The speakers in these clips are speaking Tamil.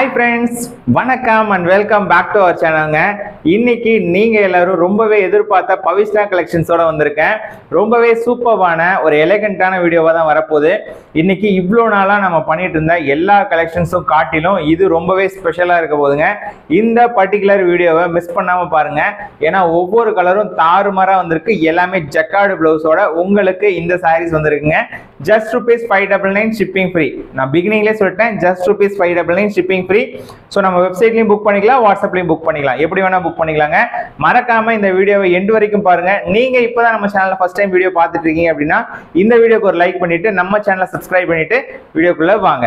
ஹாய் ஃப்ரெண்ட்ஸ் வணக்கம் and welcome back to our சேனலுங்க இன்னைக்கு நீங்க எல்லாரும் ரொம்பவே எதிர்பார்த்த பவிஷ்ணா கலெக்ஷன்ஸோட வந்திருக்கேன் ரொம்பவே சூப்பர்வான ஒரு எலகண்டான வீடியோவாக தான் வரப்போகுது இன்னைக்கு இவ்வளோ நாளாக நம்ம பண்ணிட்டு இருந்த எல்லா கலெக்ஷன்ஸும் காட்டிலும் இது ரொம்பவே ஸ்பெஷலாக இருக்க போதுங்க இந்த பர்டிகுலர் வீடியோவை மிஸ் பண்ணாமல் பாருங்க ஏன்னா ஒவ்வொரு கலரும் தாறுமாறாக வந்திருக்கு எல்லாமே ஜக்கார்டு ப்ளவுஸோட உங்களுக்கு இந்த சாரீஸ் வந்திருக்குங்க just rupees five double nine shipping free நான் பிகினிங்லேயே சொல்லிட்டேன் just rupees five double nine shipping free so நம்ம வெப்சைட்லையும் புக் பண்ணிக்கலாம் வாட்ஸ்அப்லையும் புக் பண்ணிக்கலாம் எப்படி வேணா புக் பண்ணிக்கலாங்க மறக்காம இந்த வீடியோவை எண்டு வரைக்கும் பாருங்க நீங்க இப்பதான் நம்ம சேனல்ல ஃபர்ஸ்ட் டைம் வீடியோ பார்த்துட்டு இருக்கீங்க அப்படின்னா இந்த வீடியோக்கு ஒரு லைக் பண்ணிட்டு நம்ம சேனலை சப்ஸ்கிரைப் பண்ணிட்டு வீடியோக்குள்ள வாங்க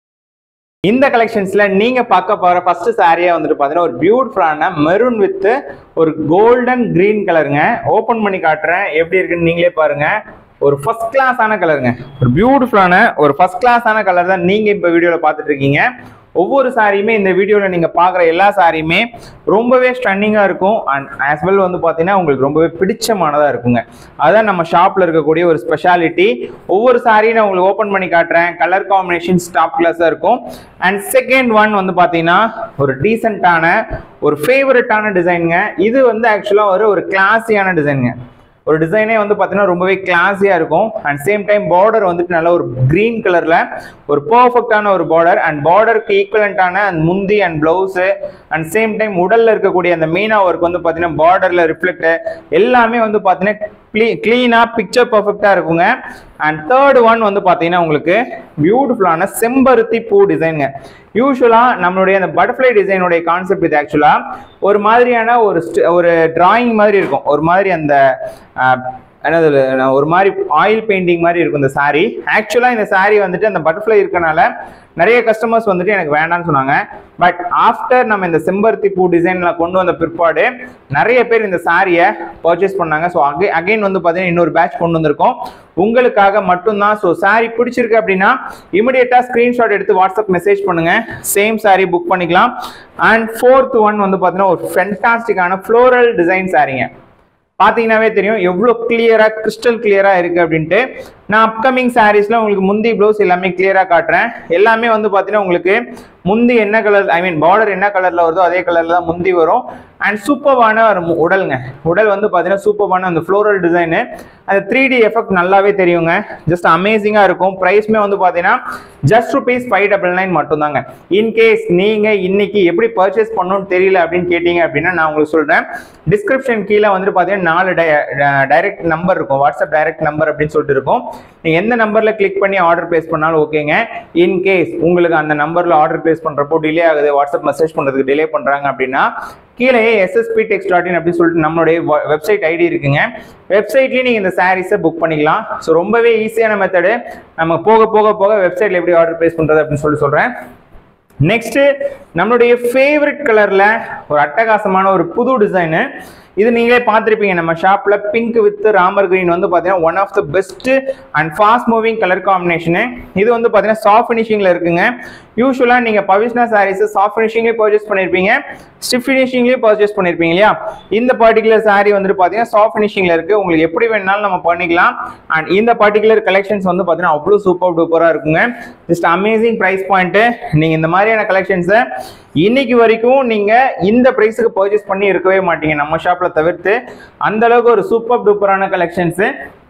இந்த கலெக்ஷன்ஸ்ல நீங்க பார்க்க போற ஃபர்ஸ்ட் சாரியா வந்துட்டு பாத்தீங்கன்னா ஒரு பியூட்டிஃபுல்லான மெரூன் வித் ஒரு கோல்டன் கிரீன் கலருங்க ஓபன் பண்ணி காட்டுறேன் எப்படி இருக்குன்னு நீங்களே பாருங்க ஒரு ஃபர்ஸ்ட் கிளாஸான கலருங்க ஒரு பியூட்டிஃபுல்லான ஒரு ஃபர்ஸ்ட் கிளாஸான கலர் தான் நீங்க இப்ப வீடியோல பார்த்துட்டு இருக்கீங்க ஒவ்வொரு சாரியுமே இந்த வீடியோவில் நீங்கள் பார்க்குற எல்லா சாரியுமே ரொம்பவே ஸ்டன்னிங்காக இருக்கும் அண்ட் ஆஸ் வெல் வந்து பார்த்தீங்கன்னா உங்களுக்கு ரொம்பவே பிடிச்சமானதாக இருக்குங்க அதுதான் நம்ம ஷாப்பில் இருக்கக்கூடிய ஒரு ஸ்பெஷாலிட்டி ஒவ்வொரு சாரியும் நான் உங்களுக்கு ஓப்பன் பண்ணி காட்டுறேன் கலர் காம்பினேஷன் டாப் கிளாஸாக இருக்கும் அண்ட் செகண்ட் ஒன் வந்து பார்த்தீங்கன்னா ஒரு டீசெண்டான ஒரு ஃபேவரட்டான டிசைனுங்க இது வந்து ஆக்சுவலாக ஒரு ஒரு கிளாஸியான டிசைனுங்க ஒரு டிசைனே வந்து பார்த்தீங்கன்னா ரொம்பவே கிளாஸியாக இருக்கும் அண்ட் சேம் டைம் பார்டர் வந்துட்டு நல்ல ஒரு க்ரீன் கலரில் ஒரு பர்ஃபெக்டான ஒரு பார்டர் அண்ட் பார்டருக்கு ஈக்குவலண்டான அந்த முந்தி and blouse and same time உடலில் இருக்கக்கூடிய அந்த மீனா ஒர்க் வந்து பார்த்தீங்கன்னா பார்டரில் ரிஃப்ளெக்ட் எல்லாமே வந்து பார்த்தீங்கன்னா க்ளீ க்ளீனாக பிக்சர் பர்ஃபெக்டாக இருக்குங்க அண்ட் தேர்ட் ஒன் வந்து பார்த்தீங்கன்னா உங்களுக்கு பியூட்டிஃபுல்லான செம்பருத்தி பூ டிசைனுங்க யூஸ்வலாக நம்மளுடைய அந்த பட்டர்ஃப்ளை டிசைனுடைய கான்செப்ட் இது ஆக்சுவலாக ஒரு மாதிரியான ஒரு st- ஒரு டிராயிங் மாதிரி இருக்கும் ஒரு மாதிரி அந்த ஆஹ், என்னது நான் ஒரு மாதிரி ஆயில் பெயிண்டிங் மாதிரி இருக்கும் இந்த saree ஆக்சுவலாக இந்த saree வந்துட்டு அந்த பட்டர்ஃப்ளை இருக்கனால நிறைய கஸ்டமர்ஸ் வந்துட்டு எனக்கு வேண்டாம்னு சொன்னாங்க பட் ஆஃப்டர் நம்ம இந்த செம்பருத்தி பூ டிசைன்ல கொண்டு வந்த பிற்பாடு நிறைய பேர் இந்த சாரியை பர்ச்சேஸ் பண்ணாங்க ஸோ அகை அகைன் வந்து பார்த்தீங்கன்னா இன்னொரு பேட்ச் கொண்டு வந்திருக்கோம் உங்களுக்காக மட்டும்தான் ஸோ saree பிடிச்சிருக்கு அப்படின்னா இமிடியேட்டாக ஸ்க்ரீன்ஷாட் எடுத்து வாட்ஸ்அப் மெசேஜ் பண்ணுங்க சேம் saree புக் பண்ணிக்கலாம் அண்ட் ஃபோர்த் ஒன் வந்து பார்த்தீங்கன்னா ஒரு ஃபென்டாஸ்டிக்கான ஃப்ளோரல் டிசைன் சாரீங்க பார்த்தீங்கன்னாவே தெரியும் எவ்வளோ கிளியராக கிறிஸ்டல் கிளியராக இருக்குது அப்படின்ட்டு நான் அப்கமிங் சாரீஸில் உங்களுக்கு முந்தி ப்ளவுஸ் எல்லாமே கிளியராக காட்டுறேன் எல்லாமே வந்து பார்த்தீங்கன்னா உங்களுக்கு முந்தி என்ன கலர் ஐ மீன் பார்டர் என்ன கலரில் வருதோ அதே கலரில் தான் முந்தி வரும் அண்ட் சூப்பர்வான ஒரு மு- உடலுங்க உடல் வந்து பார்த்தீங்கன்னா சூப்பர்வான அந்த ஃப்ளோரல் டிசைனு அந்த த்ரீ டி எஃபெக்ட் நல்லாவே தெரியுங்க ஜஸ்ட் அமேசிங்காக இருக்கும் ப்ரைஸ்மே வந்து பார்த்தீங்கன்னா just rupees five double nine மட்டும்தாங்க இன்கேஸ் நீங்கள் இன்னைக்கு எப்படி பர்ச்சேஸ் பண்ணணும்னு தெரியல அப்படின்னு கேட்டீங்க அப்படின்னா நான் உங்களுக்கு சொல்கிறேன் டிஸ்கிரிப்ஷன் கீழே வந்துட்டு பார்த்தீங்கன்னா நாலு டைரக்ட் நம்பர் இருக்கும் வாட்ஸ்அப் டைரக்ட் நம்பர் அப்படின்னு சொல்லிட்டு இருக்கும் நீங்கள் எந்த நம்பரில் கிளிக் பண்ணி ஆர்டர் பிளேஸ் பண்ணாலும் ஓகேங்க இன்கேஸ் உங்களுக்கு அந்த நம்பரில் ஆர்டர் பிளேஸ் பண்ணுறப்போ டிலே ஆகுது வாட்ஸ்அப் மெசேஜ் பண்ணுறதுக்கு டிலே பண்ணுறாங்க அப்படின்னா கீழே எஸ்எஸ்பி டெக்ஸ் டாட் இன் அப்படின்னு சொல்லிட்டு நம்மளுடைய வெப்சைட் ஐடி இருக்குங்க வெப்சைட்லேயும் நீங்கள் இந்த சாரீஸை புக் பண்ணிக்கலாம் ஸோ ரொம்பவே ஈஸியான மெத்தடு நம்ம போக போக போக வெப்சைட்டில் எப்படி ஆர்டர் பிளேஸ் பண்ணுறது அப்படின்னு சொல்லி சொல்கிறேன் நெக்ஸ்ட் நம்மளுடைய ஃபேவரட் கலர்ல ஒரு அட்டகாசமான ஒரு புது டிசைனு இது நீங்களே பார்த்துருப்பீங்க நம்ம ஷாப்ல பிங்க் வித் ராமர் கிரீன் வந்து பார்த்தீங்கன்னா one of the best and fast moving colour combination இது வந்து பார்த்தீங்கன்னா சாஃப்ட் ஃபினிஷிங்ல இருக்குங்க யூஸ்வலாக நீங்கள் பவிஷ்ணா சாரீஸ் சாஃப்ட் ஃபினிஷிங்லேயே பர்ச்சேஸ் பண்ணியிருப்பீங்க ஸ்டிஃப் ஃபினிஷிங்லேயே பர்ச்சேஸ் பண்ணியிருப்பீங்க இல்லையா இந்த பர்டிகுலர் saree வந்துட்டு பார்த்தீங்கன்னா சாஃப்ட் ஃபினிஷிங்ல இருக்கு உங்களுக்கு எப்படி வேணாலும் நம்ம பண்ணிக்கலாம் அண்ட் இந்த பர்டிகுலர் கலெக்ஷன்ஸ் வந்து பார்த்தீங்கன்னா அவ்வளோ சூப்பர் டூப்பராக இருக்குங்க ஜஸ்ட் அமேசிங் ப்ரைஸ் பாயிண்ட்டு நீங்கள் இந்த மாதிரியான கலெக்ஷன்ஸை இன்னைக்கு வரைக்கும் நீங்க இந்த பிரைஸுக்கு பர்ச்சேஸ் பண்ணி இருக்கவே மாட்டீங்க நம்ம ஷாப்ல தவிர்த்து அந்த அளவுக்கு ஒரு சூப்பர் டூப்பரான கலெக்ஷன்ஸ்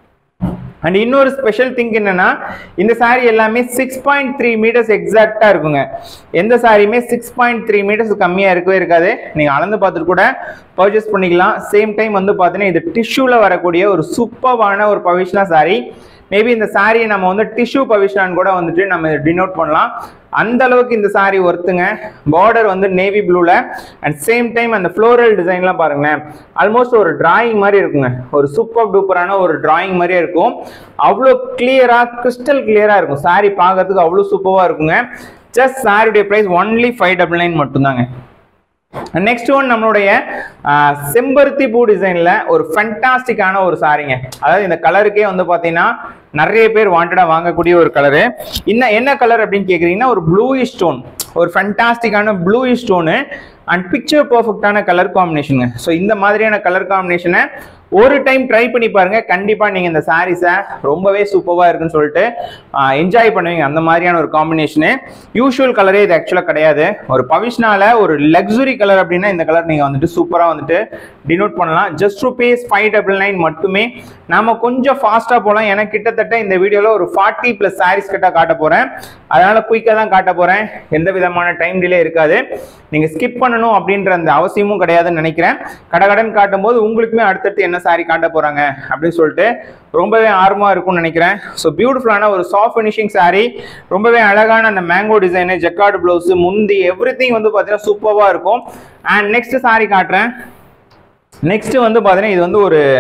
அண்ட் இன்னொரு ஸ்பெஷல் திங் என்னன்னா இந்த saree எல்லாமே சிக்ஸ் பாயிண்ட் த்ரீ மீட்டர்ஸ் எக்ஸாக்டா இருக்குங்க எந்த சாரியுமே சிக்ஸ் பாயிண்ட் த்ரீ மீட்டர்ஸ் கம்மியா இருக்கவே இருக்காது நீங்க அளந்து பார்த்துட்டு கூட பர்ச்சேஸ் பண்ணிக்கலாம் சேம் டைம் வந்து பார்த்தீங்கன்னா இது டிஷ்யூல வரக்கூடிய ஒரு சூப்பர்வான ஒரு பவிஷ்னா saree மேபி இந்த சாரியை நம்ம வந்து டிஷ்யூ பவிஷ்னான்னு கூட வந்துட்டு நம்ம டினோட் பண்ணலாம் அந்த அளவுக்கு இந்த saree ஒர்த்துங்க பார்டர் வந்து நேவி ப்ளூல அண்ட் சேம் டைம் அந்த ஃப்ளோரல் டிசைன்லாம் பாருங்களேன் ஆல்மோஸ்ட் ஒரு டிராயிங் மாதிரி இருக்குங்க ஒரு சூப்பர் டூப்பரான ஒரு டிராயிங் மாதிரியே இருக்கும் அவ்வளோ கிளியரா கிறிஸ்டல் கிளியரா இருக்கும் saree பார்க்கறதுக்கு அவ்வளோ சூப்பராக இருக்குங்க ஜஸ்ட் சாரியுடைய price only five double nine மட்டும்தாங்க நெக்ஸ்ட் ஒன் நம்மளுடைய ஆஹ், செம்பருத்தி பூ டிசைன்ல ஒரு ஃபென்டாஸ்டிக்கான ஒரு சாரிங்க அதாவது இந்த கலருக்கே வந்து பாத்தீங்கன்னா நிறைய பேர் வாண்டடா வாங்கக்கூடிய ஒரு கலரு இன்னும் என்ன கலர் அப்படின்னு கேக்குறீங்கன்னா ஒரு ப்ளூயிஷ் ஸ்டோன் ஒரு ஃபென்டாஸ்டிக்கான ப்ளூயிஷ் ஸ்டோனு அண்ட் பிக்சர் பர்ஃபெக்டான கலர் காம்பினேஷனுங்க ஸோ இந்த மாதிரியான கலர் காம்பினேஷனை ஒரு டைம் ட்ரை பண்ணி பாருங்க கண்டிப்பா நீங்க இந்த சாரீஸை ரொம்பவே சூப்பரா இருக்குன்னு சொல்லிட்டு என்ஜாய் பண்ணுவீங்க அந்த மாதிரியான ஒரு காம்பினேஷனு யூஷுவல் கலரே இது ஆக்சுவலா கிடையாது ஒரு பவிஷ்னால ஒரு லக்ஸுரி கலர் அப்படின்னா இந்த கலர் நீங்க வந்துட்டு சூப்பரா வந்துட்டு டினோட் பண்ணலாம் just rupees five double nine மட்டுமே நாம கொஞ்சம் ஃபாஸ்டா போகலாம் ஏன்னா கிட்டத்தட்ட இந்த வீடியோல ஒரு ஃபார்ட்டி பிளஸ் சாரீஸ் கிட்ட காட்ட போறேன் அதனால குயிக்கா தான் காட்ட போறேன் எந்த விதமான டைம் டிலே இருக்காது நீங்க ஸ்கிப் பண்ணணும் அப்படின்ற அந்த அவசியமும் கிடையாதுன்னு நினைக்கிறேன் கடகடன் காட்டும் போது உங்களுக்குமே அடுத்தடுத்து என்ன சாரி காட்ட போறாங்க அப்படின்னு சொல்லிட்டு ரொம்பவே ஆர்வமா இருக்கும்னு நினைக்கிறேன் ஸோ பியூட்டிஃபுல்லான ஒரு சாஃப்ட் ஃபினிஷிங் saree ரொம்பவே அழகான அந்த மேங்கோ டிசைனு ஜக்கார்டு பிளவுஸ் முந்தி எவ்ரி வந்து பார்த்தீங்கன்னா சூப்பராக இருக்கும் அண்ட் நெக்ஸ்ட் saree காட்டுறேன் நெக்ஸ்ட் வந்து பார்த்தீங்கன்னா இது வந்து ஒரு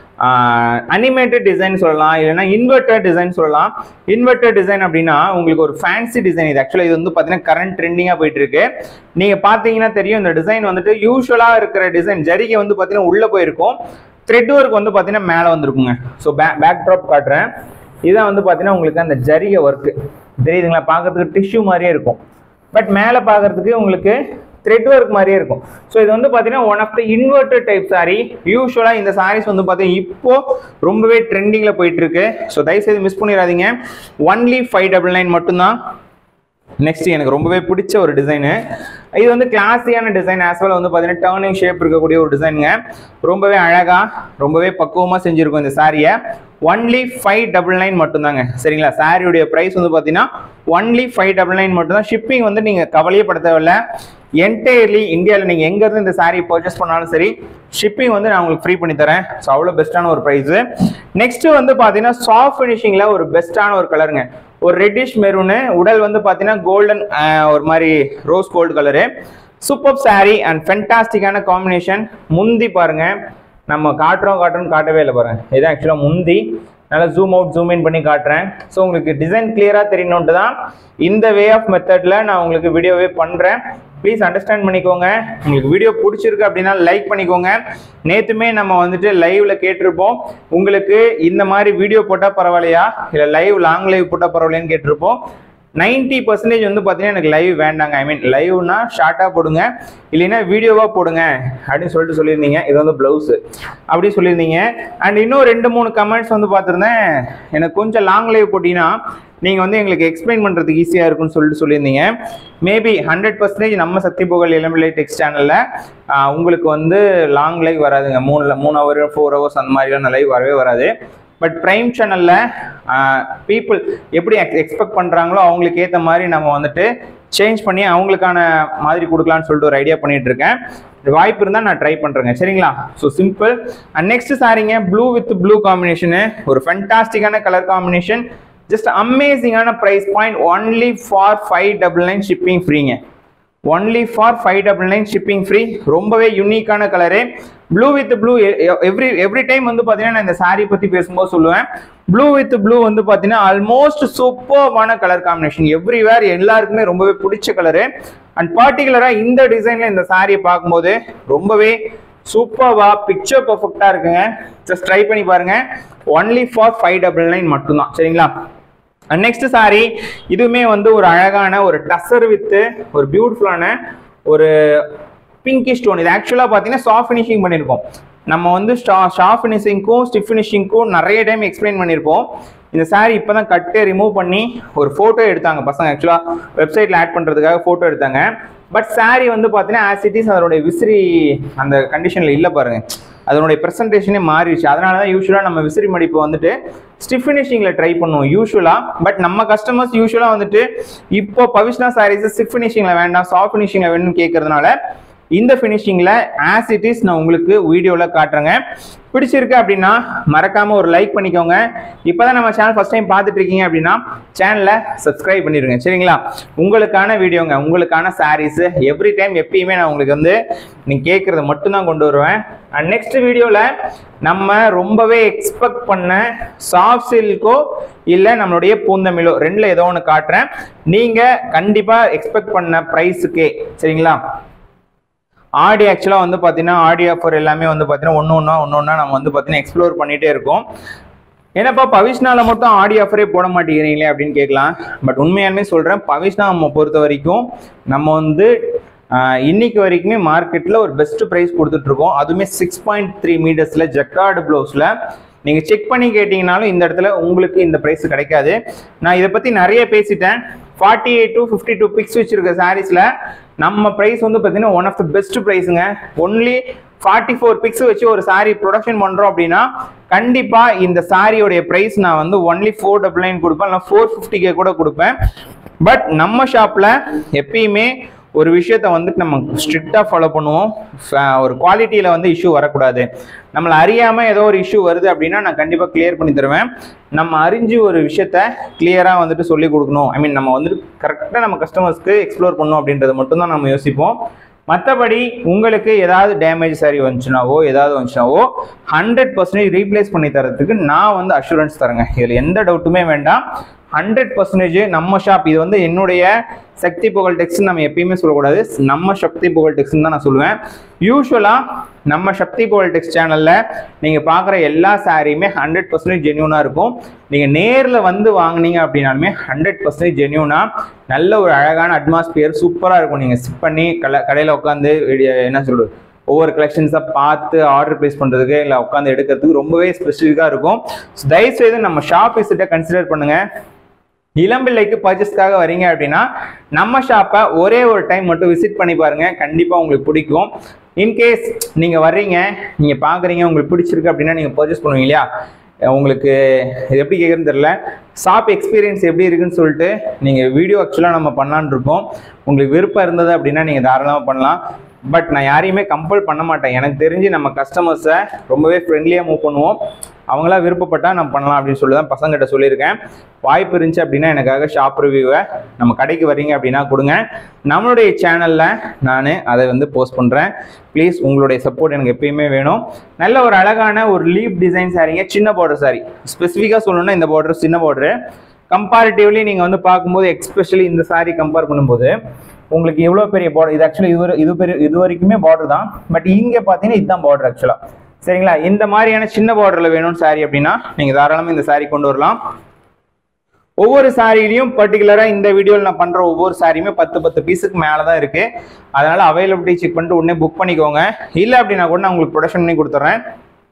அனிமேட்டட் டிசைன் சொல்லலாம் இல்லைன்னா இன்வெர்டர் டிசைன் சொல்லலாம் இன்வெர்டர் டிசைன் அப்படின்னா உங்களுக்கு ஒரு ஃபேன்சி டிசைன் இது ஆக்சுவலாக இது வந்து பார்த்தீங்கன்னா கரண்ட் ட்ரெண்டிங்காக போயிட்டு இருக்கு நீங்கள் பார்த்தீங்கன்னா தெரியும் இந்த டிசைன் வந்துட்டு யூஸ்வலாக இருக்கிற டிசைன் ஜரிகை வந்து பார்த்தீங்கன்னா உள்ளே போயிருக்கும் த்ரெட் ஒர்க் வந்து பார்த்தீங்கன்னா மேலே வந்திருக்குங்க ஸோ பேக் பேக் ட்ராப் காட்டுறேன் இதான் வந்து பார்த்தீங்கன்னா உங்களுக்கு அந்த ஜரிகை ஒர்க்கு தெரியுதுங்களா பார்க்கறதுக்கு டிஷ்யூ மாதிரியே இருக்கும் பட் மேலே பார்க்கறதுக்கு உங்களுக்கு த்ரெட் ஒர்க் மாதிரியே இருக்கும் ஸோ இது வந்து பார்த்தீங்கன்னா one of the inverter type sari யூஸ்வலாக இந்த சாரீஸ் வந்து பார்த்தீங்கன்னா இப்போ ரொம்பவே ட்ரெண்டிங்கில் போயிட்டு இருக்கு ஸோ தயவுசெய்து மிஸ் பண்ணிடாதீங்க ஒன்லி ஃபைவ் டபுள் நைன் மட்டும்தான் நெக்ஸ்ட் எனக்கு ரொம்பவே பிடிச்ச ஒரு டிசைனு இது வந்து கிளாஸியான டிசைன் ஆஸ் வெல் வந்து பார்த்தீங்கன்னா டர்னிங் ஷேப் இருக்கக்கூடிய ஒரு டிசைனுங்க ரொம்பவே அழகா ரொம்பவே பக்குவமாக செஞ்சுருக்கும் இந்த சாரியை ஒன்லி ஃபைவ் டபுள் நைன் மட்டும்தாங்க சரிங்களா சாரியுடைய ப்ரைஸ் வந்து பார்த்தீங்கன்னா ஒன்லி ஃபைவ் டபுள் நைன் மட்டும்தான் ஷிப்பிங் வந்து நீங்கள் கவலையே பட தேவையில்ல என்டையர்லி இந்தியாவில் நீங்கள் எங்கேருந்து இந்த சாரீ பர்ச்சேஸ் பண்ணாலும் சரி ஷிப்பிங் வந்து நான் உங்களுக்கு ஃப்ரீ பண்ணி தரேன் ஸோ அவ்வளோ பெஸ்ட்டான ஒரு ப்ரைஸு நெக்ஸ்ட் வந்து பார்த்தீங்கன்னா சாஃப்ட் ஃபினிஷிங்கில் ஒரு பெஸ்ட்டான ஒரு கலருங்க ஒரு ரெட்டிஷ் மெரூனு உடல் வந்து பார்த்தீங்கன்னா கோல்டன் ஒரு மாதிரி rose gold colour super sari and ஃபென்டாஸ்டிக்கான காம்பினேஷன் முந்தி பாருங்க நம்ம காட்டுறோம் காட்டுறோம் காட்டவே இல்லை பாருங்க இது ஆக்சுவலாக முந்தி நல்லா ஜூம் அவுட் ஜூம் இன் பண்ணி காட்டுறேன் ஸோ உங்களுக்கு டிசைன் கிளியராக தெரியணுன்ட்டு தான் இந்த வே ஆஃப் மெத்தடில் நான் உங்களுக்கு வீடியோவே பண்ணுறேன் ப்ளீஸ் அண்டர்ஸ்டாண்ட் பண்ணிக்கோங்க உங்களுக்கு வீடியோ பிடிச்சிருக்கு அப்படின்னா லைக் பண்ணிக்கோங்க நேற்றுமே நம்ம வந்துட்டு லைவ்ல கேட்டிருப்போம் உங்களுக்கு இந்த மாதிரி வீடியோ போட்டால் பரவாயில்லையா இல்லை லைவ் லாங் லைவ் போட்டால் பரவாயில்லையான்னு கேட்டிருப்போம் நைன்டி பர்சன்டேஜ் வந்து பார்த்தீங்கன்னா எனக்கு லைவ் வேண்டாங்க ஐ மீன் லைவ்னா ஷார்ட்டாக போடுங்க இல்லைன்னா வீடியோவாக போடுங்க அப்படின்னு சொல்லிட்டு சொல்லியிருந்தீங்க இது வந்து ப்ளவுஸு அப்படி சொல்லியிருந்தீங்க அண்ட் இன்னும் ரெண்டு மூணு கமெண்ட்ஸ் வந்து பார்த்துருந்தேன் எனக்கு கொஞ்சம் லாங் லைவ் போட்டிங்கன்னா நீங்கள் வந்து எங்களுக்கு எக்ஸ்பிளைன் பண்ணுறதுக்கு ஈஸியாக இருக்கும்னு சொல்லிட்டு சொல்லியிருந்தீங்க மேபி ஹண்ட்ரட் பர்சன்டேஜ் நம்ம சக்தி புகழ் இளம்பிள்ளை டெக்ஸ்ட் சேனலில் உங்களுக்கு வந்து லாங் லைவ் வராதுங்க மூணு மூணு ஹவர் ஃபோர் ஹவர்ஸ் அந்த மாதிரியான லைவ் வரவே வராது பட் ப்ரைம் சேனலில் பீப்புள் எப்படி எக்ஸ்பெக்ட் பண்ணுறாங்களோ அவங்களுக்கு ஏற்ற மாதிரி நம்ம வந்துட்டு சேஞ்ச் பண்ணி அவங்களுக்கான மாதிரி கொடுக்கலான்னு சொல்லிட்டு ஒரு ஐடியா பண்ணிட்டு இருக்கேன் வாய்ப்பு இருந்தால் நான் ட்ரை பண்ணுறேங்க சரிங்களா ஸோ சிம்பிள் அண்ட் நெக்ஸ்ட் சாரிங்க ப்ளூ வித் ப்ளூ காம்பினேஷனு ஒரு ஃபென்டாஸ்டிக்கான கலர் காம்பினேஷன் ஜஸ்ட் அமேசிங்கான price point only for five double nine shipping ஃப்ரீங்க only for five double nine shipping free ரொம்பவே யூனிக்கான colour blue with blue every every time வந்து பார்த்தீங்கன்னா நான் இந்த சாரீ பற்றி பேசும்போது சொல்லுவேன் ப்ளூ வித் ப்ளூ வந்து பார்த்தீங்கன்னா ஆல்மோஸ்ட் சூப்பர்வான கலர் காம்பினேஷன் எவ்ரிவேர் எல்லாருக்குமே ரொம்பவே பிடிச்ச கலரு அண்ட் பர்டிகுலராக இந்த டிசைனில் இந்த சாரியை பார்க்கும்போது ரொம்பவே சூப்பர்வா பிக்சர் பர்ஃபெக்டா இருக்குங்க ஜஸ்ட் ட்ரை பண்ணி பாருங்க only for five double nine மட்டும்தான் சரிங்களா நெக்ஸ்ட் சாரி இதுவுமே வந்து ஒரு அழகான ஒரு டசர் வித்து ஒரு பியூட்டிஃபுல்லான ஒரு பிங்கி ஸ்டோன் இது ஆக்சுவலாக பார்த்தீங்கன்னா சாஃப்ட் ஃபினிஷிங் பண்ணியிருக்கோம் நம்ம வந்து ஷார்ப் ஃபினிஷிங்க்கும் ஸ்டிஃப் ஃபினிஷிங்க்கும் நிறைய டைம் எக்ஸ்பிளைன் பண்ணியிருப்போம் இந்த சாரி இப்போ தான் கட்டு ரிமூவ் பண்ணி ஒரு ஃபோட்டோ எடுத்தாங்க பசங்க ஆக்சுவலாக வெப்சைட்டில் ஆட் பண்ணுறதுக்காக ஃபோட்டோ எடுத்தாங்க பட் சாரி வந்து பார்த்தீங்கன்னா ஆஸ் இட் இஸ் அதனுடைய விசிறி அந்த கண்டிஷனில் இல்லை பாருங்க அதனுடைய ப்ரெசன்டேஷனே மாறிடுச்சு அதனால தான் யூஸ்வலாக நம்ம விசிறி மடிப்பு வந்துட்டு ஸ்டிஃப் ஃபினிஷிங்கில் ட்ரை பண்ணுவோம் யூஸ்வலாக பட் நம்ம கஸ்டமர்ஸ் யூஸ்வலாக வந்துட்டு இப்போ பவிஷ்னா சாரீஸ் ஸ்டிஃப் ஃபினிஷிங்கில் வேண்டாம் சாஃப்ட் ஃபினிஷிங்கில் வேணும்னு கேட்கறதுனால இந்த ஃபினிஷிங்கில் ஆஸ் இட் இஸ் நான் உங்களுக்கு வீடியோவில் காட்டுறேங்க பிடிச்சிருக்கு அப்படின்னா மறக்காம ஒரு லைக் பண்ணிக்கோங்க இப்போதான் நம்ம சேனல் ஃபர்ஸ்ட் டைம் பார்த்துட்டு இருக்கீங்க அப்படின்னா சேனலை சப்ஸ்கிரைப் பண்ணிடுங்க சரிங்களா உங்களுக்கான வீடியோங்க உங்களுக்கான சாரீஸ் எவ்ரி டைம் எப்பயுமே நான் உங்களுக்கு வந்து நீங்கள் கேட்குறத மட்டும்தான் கொண்டு வருவேன் அண்ட் நெக்ஸ்ட் வீடியோவில் நம்ம ரொம்பவே எக்ஸ்பெக்ட் பண்ண சாஃப்ட் சில்கோ இல்லை நம்மளுடைய பூந்தமிழோ ரெண்டில் ஏதோ ஒன்று காட்டுறேன் நீங்கள் கண்டிப்பாக எக்ஸ்பெக்ட் பண்ண ப்ரைஸுக்கே சரிங்களா ஆடி ஆக்சுவலாக வந்து பார்த்தீங்கன்னா ஆடி ஆஃபர் எல்லாமே வந்து பார்த்தீங்கன்னா ஒன்று ஒன்றா ஒன்று ஒன்றா நம்ம வந்து பார்த்தீங்கன்னா எக்ஸ்ப்ளோர் பண்ணிகிட்டே இருக்கோம் ஏன்னாப்பா பவிஷ்னால மட்டும் ஆடி ஆஃபரே போட மாட்டேங்கிறீங்களே அப்படின்னு கேட்கலாம் பட் உண்மையாலுமே சொல்கிறேன் பவிஷ்னா நம்ம பொறுத்த வரைக்கும் நம்ம வந்து ஆஹ் இன்னைக்கு வரைக்குமே மார்க்கெட்டில் ஒரு பெஸ்ட் ப்ரைஸ் கொடுத்துட்ருக்கோம் அதுவுமே சிக்ஸ் பாயிண்ட் த்ரீ மீட்டர்ஸில் ஜக்கார்டு ப்ளவுஸில் நீங்கள் செக் பண்ணி கேட்டிங்கனாலும் இந்த இடத்துல உங்களுக்கு இந்த ப்ரைஸ் கிடைக்காது நான் இதை பற்றி நிறைய பேசிட்டேன் forty eight to fifty two picks வச்சிருக்க சாரீஸில் நம்ம ப்ரைஸ் வந்து பார்த்தீங்கன்னா ஒன் ஆஃப் த பெஸ்ட் ப்ரைஸுங்க ஒன்லி ஃபார்ட்டி ஃபோர் பிக்ஸ் வச்சு ஒரு சாரீ ப்ரொடக்ஷன் பண்ணுறோம் அப்படின்னா கண்டிப்பாக இந்த சாரியோடைய ப்ரைஸ் நான் வந்து ஒன்லி ஃபோர் டபுள் நைன் கொடுப்பேன் இல்லை ஃபோர் ஃபிஃப்டிக்கே கூட கொடுப்பேன் பட் நம்ம ஷாப்பில் எப்பயுமே ஒரு விஷயத்த வந்துட்டு நம்ம ஸ்ட்ரிக்டாக ஃபாலோ பண்ணுவோம் ஃப- ஒரு குவாலிட்டியில் வந்து இஷ்யூ வரக்கூடாது நம்மளை அறியாமல் ஏதோ ஒரு இஷ்யூ வருது அப்படின்னா நான் கண்டிப்பாக கிளியர் பண்ணி தருவேன் நம்ம அறிஞ்சு ஒரு விஷயத்த கிளியராக வந்துட்டு சொல்லி கொடுக்கணும் ஐ மீன் நம்ம வந்துட்டு கரெக்டாக நம்ம கஸ்டமர்ஸ்க்கு எக்ஸ்ப்ளோர் பண்ணணும் அப்படின்றது மட்டும்தான் நம்ம யோசிப்போம் மற்றபடி உங்களுக்கு ஏதாவது டேமேஜ் சாரி வந்துச்சுனாவோ ஏதாவது வந்துச்சுனாவோ ஹண்ட்ரட் பர்சன்டேஜ் ரீப்ளேஸ் பண்ணி தரதுக்கு நான் வந்து அஷூரன்ஸ் தரேங்க இதில் எந்த டவுட்டுமே வேண்டாம் ஹண்ட்ரட் பர்சன்டேஜ் நம்ம ஷாப் இது வந்து என்னுடைய சக்தி புகழ் டெக்ஸ் நம்ம எப்பயுமே சொல்லக்கூடாது நம்ம சக்தி புகழ் டெக்ஸ்னு தான் நான் சொல்லுவேன் யூஸ்வலாக நம்ம சக்தி புகழ் டெக்ஸ் சேனலில் நீங்கள் பார்க்குற எல்லா சாரியுமே ஹண்ட்ரட் பர்சன்டேஜ் ஜென்யூனாக இருக்கும் நீங்கள் நேரில் வந்து வாங்குனீங்க அப்படின்னாலுமே ஹண்ட்ரட் பர்சன்டேஜ் ஜென்யூனாக நல்ல ஒரு அழகான அட்மாஸ்பியர் சூப்பராக இருக்கும் நீங்கள் சிப் பண்ணி கல கடையில் உட்காந்து என்ன சொல்கிறது ஒவ்வொரு கலெக்ஷன்ஸாக பார்த்து ஆர்டர் ப்ளேஸ் பண்ணுறதுக்கு இல்லை உட்காந்து எடுக்கிறதுக்கு ரொம்பவே ஸ்பெசிஃபிக்காக இருக்கும் So, தயவுசெய்து நம்ம ஷாப் விசிட்டை கன்சிடர் பண்ணுங்கள் இளம்பிள்ளைக்கு பர்ச்சேஸ்க்காக வரீங்க அப்படின்னா நம்ம ஷாப்பை ஒரே ஒரு டைம் மட்டும் விசிட் பண்ணி பாருங்க கண்டிப்பாக உங்களுக்கு பிடிக்கும் இன்கேஸ் நீங்கள் வர்றீங்க நீங்கள் பார்க்குறீங்க உங்களுக்கு பிடிச்சிருக்கு அப்படின்னா நீங்கள் பர்ச்சேஸ் பண்ணுவீங்க இல்லையா உங்களுக்கு இது எப்படி கேட்குறதுன்னு தெரில ஷாப் எக்ஸ்பீரியன்ஸ் எப்படி இருக்குன்னு சொல்லிட்டு நீங்கள் வீடியோ ஆக்சுவலாக நம்ம பண்ணலான்னு இருக்கோம் உங்களுக்கு விருப்பம் இருந்தது அப்படின்னா நீங்கள் தாராளமாக பண்ணலாம் பட் நான் யாரையுமே கம்பல் பண்ண மாட்டேன் எனக்கு தெரிஞ்சு நம்ம கஸ்டமர்ஸை ரொம்பவே ஃப்ரெண்ட்லியாக மூவ் பண்ணுவோம் அவங்களா விருப்பப்பட்டால் நம்ம பண்ணலாம் அப்படின்னு சொல்லி தான் பசங்கிட்ட சொல்லியிருக்கேன் வாய்ப்பு இருந்துச்சு அப்படின்னா எனக்காக ஷாப் ரிவ்யூவை நம்ம கடைக்கு வரீங்க அப்படின்னா கொடுங்க நம்மளுடைய சேனலில் நான் அதை வந்து போஸ்ட் பண்ணுறேன் ப்ளீஸ் உங்களுடைய சப்போர்ட் எனக்கு எப்பயுமே வேணும் நல்ல ஒரு அழகான ஒரு லீப் டிசைன் சாரீங்க சின்ன பார்டர் சாரி ஸ்பெசிஃபிக்காக சொல்லணும்னா இந்த பார்டர் சின்ன பார்டரு கம்பேரிட்டிவ்லி நீங்கள் வந்து பார்க்கும்போது எக்ஸ்பெஷலி இந்த சாரீ கம்பேர் பண்ணும்போது உங்களுக்கு எவ்வளோ பெரிய பார்டர் இது ஆக்சுவலி இது ஒரு- இது பெரிய இது வரைக்குமே பார்டர் தான் பட் இங்கே பார்த்தீங்கன்னா இதுதான் பார்டர் ஆக்சுவலாக சரிங்களா இந்த மாதிரியான சின்ன பார்டரில் வேணும் சாரி அப்படின்னா நீங்கள் தாராளமாக இந்த சாரி கொண்டு வரலாம் ஒவ்வொரு சாரிலையும் பர்டிகுலராக இந்த வீடியோவில் நான் பண்ணுற ஒவ்வொரு சாரியுமே பத்து பத்து பீஸுக்கு மேலே தான் இருக்குது அதனால் அவைலபிலிட்டி செக் பண்ணிட்டு உடனே புக் பண்ணிக்கோங்க இல்லை அப்படின்னா கூட நான் உங்களுக்கு ப்ரொடக்ஷன் பண்ணி கொடுத்துட்றேன்